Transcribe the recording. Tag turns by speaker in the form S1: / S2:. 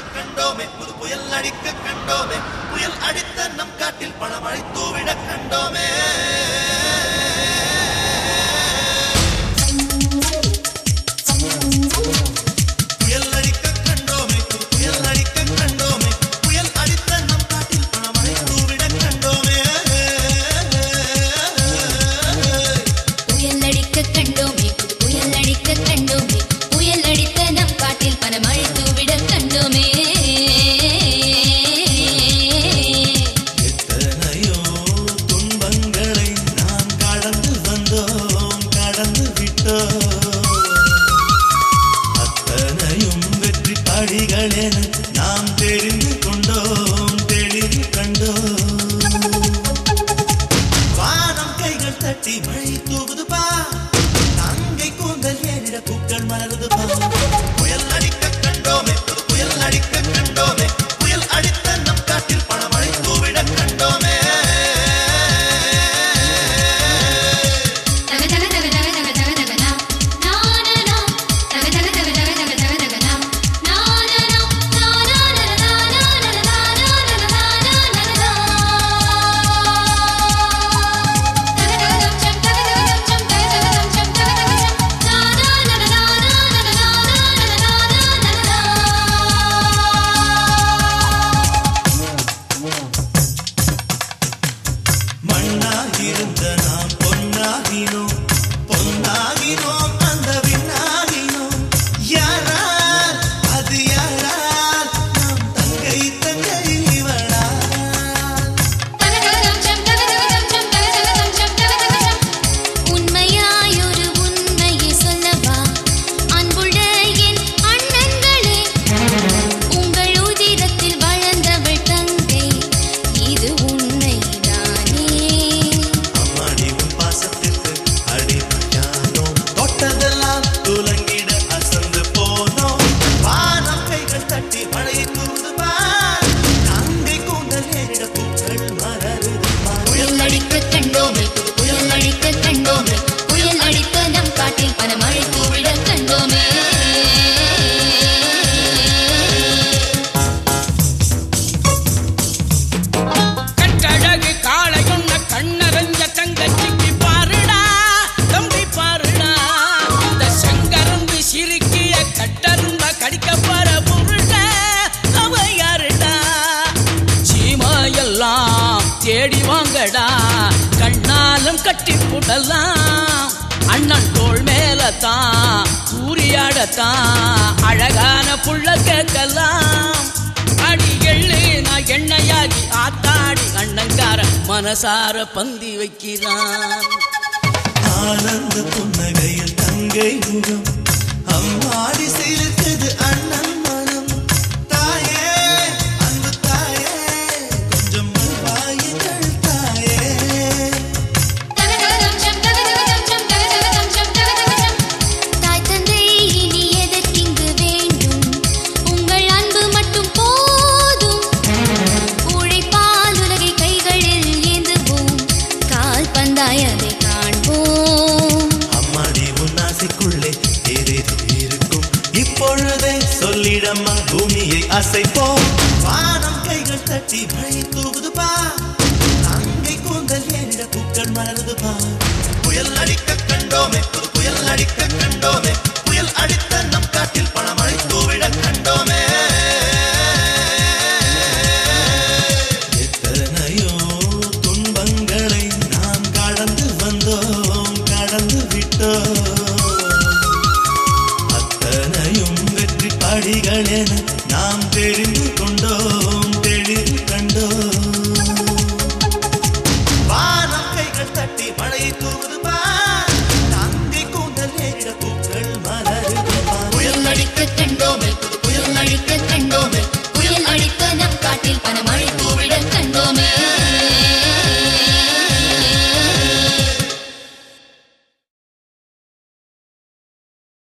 S1: கண்டோமே புது புயல் அடிக்க கண்டோமே புயல் அடித்த நம் காட்டில் பணமழை தூவிட கண்டோமே புயல் அடிக்க கண்டோமே புது புயல் அடிக்க கண்டோமே புயல் அடித்த நம் காட்டில் பணமழை தூவிட கண்டோமே
S2: புயல் அடிக்க கண்டோமே புது புயல் அடிக்க கண்டோமே புயல் அடித்த நம் காட்டில் பனமழை தூவிட கண்டோமே
S1: எத்தனையோ துன்பங்களை நாம் கடந்து வந்தோம் கடந்து விட்டோம் அத்தனையும் வெற்றி படிகள் என நாம் தெரிந்து கொண்டோம் தெளிவு கண்டோம் வானம் கைகள் தட்டி மழை தூவுது பா தங்கை கூந்தல் ஏறிட பூக்கள் மலருது பா புயல் அடிக்க கண்டோமே புது புயல் அடிக்க கண்டோமே புயல் அடித்த நம் காட்டில் பணமழை தூவிட கண்டோமே
S2: தக தக தக தக தக தக தக நா நா நா நா தக தக தக தக தக தக தக நா நா நா நா நா நா நா நா நா நா நா நா நா நா நா தக தக தம் சம் தக தக தம் சம் தக தக தம் சம் தக தக சம் நா நா நா நா நா நா நா நா
S1: மண்ணாகிருந்த நாம் பொன்னாகினோம் பொன்னாகினோம் அந்த விண்ணாகினோம் யாரால் அது யாரால் நாம் தங்கை தங்கை இவளால்
S2: உண்மையாயொரு உண்மையை சொல்லவா அன்புள்ள என் அண்ணன்களே உங்கள் உதிரத்தில் வளர்ந்தவள் தங்கை இது உண்மைதானே
S1: அம்மாடி உன் பாசத்திற்கு அடிமையானோம் தொட்டதெல்லாம் துலங்கிட அசந்து போனோம் வானம் கைகள் தட்டி மழையை தூது பார் தங்கை கூந்தல் ஏறிட பூக்கள் மலருது பார்.
S2: புயல் அடிக்க கண்டோமே புது புயல் அடிக்க கண்டோமே புயல் அடித்த நம் காட்டில் பனமழை தூவிட கண்டோமே
S3: கட்டழகு காளையுண்ண கண்ணரஞ்ச தங்கச்சிக்கு பாருடா தம்பி பாருடா இந்த சங்கரம்பு சிரிக்கிய கட்டரும்ப கடிக்க போற புருட அவ யாருடா சீமையெல்லாம் தேடி வாங்கடா கண்ணாலும் கட்டி புடலாம் அண்ணன் தோள் மேல தான் சூரியாடத்தான் அழகான புள்ள கேட்கலாம் அடி எள்ளு நான் எண்ணெயாகி ஆத்தாடி அண்ணங்கார மனசார பந்தி வைக்கிறான்
S1: ஆனந்த புன்னகையில் தங்கை முகம் அம்மாடி சிரித்தது அண்ணன் மனம் தாயே அன்பு தாயே கொஞ்சம் வாயுங்கள் தாயே
S2: தாய் தந்தை இனி எதற்கிங்கு வேண்டும் உங்கள் அன்பு மட்டும் போதும் உழைப்பால் உலகை கைகளில் ஏந்துவோம் கால் பந்தாய் அதை காண்போம்
S1: அம்மாடி உன் ஆசைக்குள்ளே ஏதேதோ இருக்கும் இப்பொழுதே சொல்லிடம்மா பூமியை அசைப்போம் வானம் கைகள் தட்டி மழை தூவுது பா தங்கை கூந்தல் ஏறிட பூக்கள் மலருது பா புயல் அடிக்க கண்டோமே புது புயல் அடிக்க கண்டோமே புயல் அடித்த நம் காட்டில் பணமழை தூவிட கண்டோமே எத்தனையோ துன்பங்களை நாம் கடந்து வந்தோம் கடந்து விட்டோம் அத்தனையும் வெற்றி படிகள் என நாம் தெரிந்து கொண்டோம்